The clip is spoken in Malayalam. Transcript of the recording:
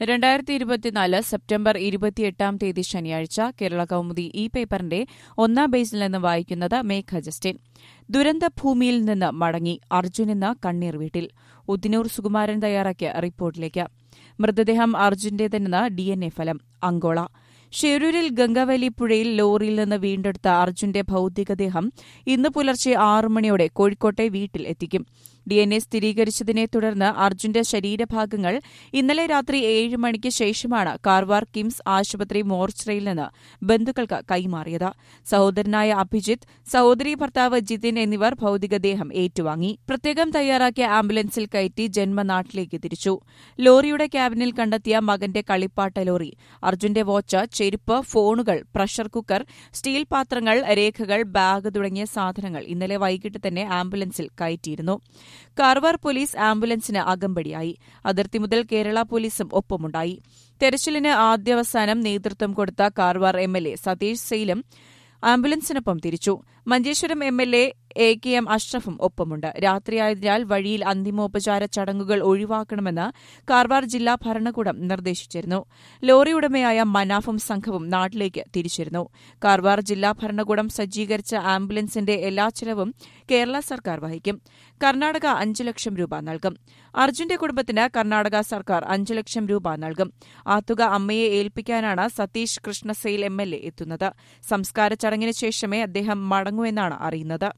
രണ്ടായിരത്തി ഇരുപത്തിനാല് സെപ്റ്റംബർ ഇരുപത്തിയെട്ടാം തീയതി ശനിയാഴ്ച കേരള കൗമുദി ഈ പേപ്പറിന്റെ ഒന്നാം പേജിൽ നിന്ന് വായിക്കുന്നത് മേഘ ജസ്റ്റിൻ ദുരന്ത ഭൂമിയിൽ നിന്ന് മടങ്ങി അർജുനെന്ന കണ്ണീർ വീട്ടിൽ ഉദിനൂർ സുകുമാരൻ തയ്യാറാക്കിയ റിപ്പോർട്ടിലേക്ക് മൃതദേഹം അർജുന്റേതെന്ന് ഡിഎൻഎ ഫലം അങ്കോള ഷെരൂരിൽ ഗംഗാവലി പുഴയിൽ ലോറിയിൽ നിന്ന് വീണ്ടെടുത്ത അർജുന്റെ ഭൌതികദേഹം ഇന്ന് പുലർച്ചെ ആറു മണിയോടെ കോഴിക്കോട്ടെ വീട്ടിൽ എത്തിക്കും ഡിഎൻഎ സ്ഥിരീകരിച്ചതിനെ തുടർന്ന് അർജുന്റെ ശരീരഭാഗങ്ങൾ ഇന്നലെ രാത്രി ഏഴ് മണിക്ക് ശേഷമാണ് കാർവാർ കിംസ് ആശുപത്രി മോർച്ചറിയിൽ നിന്ന് ബന്ധുക്കൾക്ക് കൈമാറിയത് സഹോദരനായ അഭിജിത്ത് സഹോദരി ഭർത്താവ് ജിതിൻ എന്നിവർ ഭൌതികദേഹം ഏറ്റുവാങ്ങി പ്രത്യേകം തയ്യാറാക്കിയ ആംബുലൻസിൽ കയറ്റി ജന്മനാട്ടിലേക്ക് തിരിച്ചു ലോറിയുടെ ക്യാബിനിൽ കണ്ടെത്തിയ മകന്റെ കളിപ്പാട്ട ലോറി അർജുന്റെ വാച്ച് ചെരുപ്പ് ഫോണുകൾ പ്രഷർ കുക്കർ സ്റ്റീൽ പാത്രങ്ങൾ രേഖകൾ ബാഗ് തുടങ്ങിയ സാധനങ്ങൾ ഇന്നലെ വൈകിട്ട് തന്നെ ആംബുലൻസിൽ കയറ്റിയിരുന്നു കാർവാർ പോലീസ് ആംബുലൻസിന് അകമ്പടിയായി അതിർത്തി മുതൽ കേരള പോലീസും ഒപ്പമുണ്ടായി തെരച്ചിലിന് ആദ്യാവസാനം നേതൃത്വം കൊടുത്ത Karwar M L A Satish സെയിലും ആംബുലൻസിനൊപ്പം തിരിച്ചു Manjeshwaram M L A A K M അഷ്റഫും ഒപ്പമുണ്ട് രാത്രിയായതിനാൽ വഴിയിൽ അന്തിമോപചാര ചടങ്ങുകൾ ഒഴിവാക്കണമെന്ന് കാർവാർ ജില്ലാ ഭരണകൂടം നിർദ്ദേശിച്ചിരുന്നു ലോറി ഉടമയായ മനാഫും സംഘവും നാട്ടിലേക്ക് തിരിച്ചിരുന്നു കാർവാർ ജില്ലാ ഭരണകൂടം സജ്ജീകരിച്ച ആംബുലൻസിന്റെ എല്ലാ ചെലവും കേരള സർക്കാർ വഹിക്കും കർണാടക അഞ്ച് ലക്ഷം രൂപ നൽകും അർജുന്റെ കുടുംബത്തിന് കർണാടക സർക്കാർ അഞ്ച് ലക്ഷം രൂപ നൽകും ആ തുക അമ്മയെ ഏൽപ്പിക്കാനാണ് സതീഷ് കൃഷ്ണസെയിൽ എം എൽ എ എത്തുന്നത് സംസ്കാര ചടങ്ങിന് ശേഷമേ അദ്ദേഹം മടങ്ങൂ എന്നാണ് അറിയുന്നത്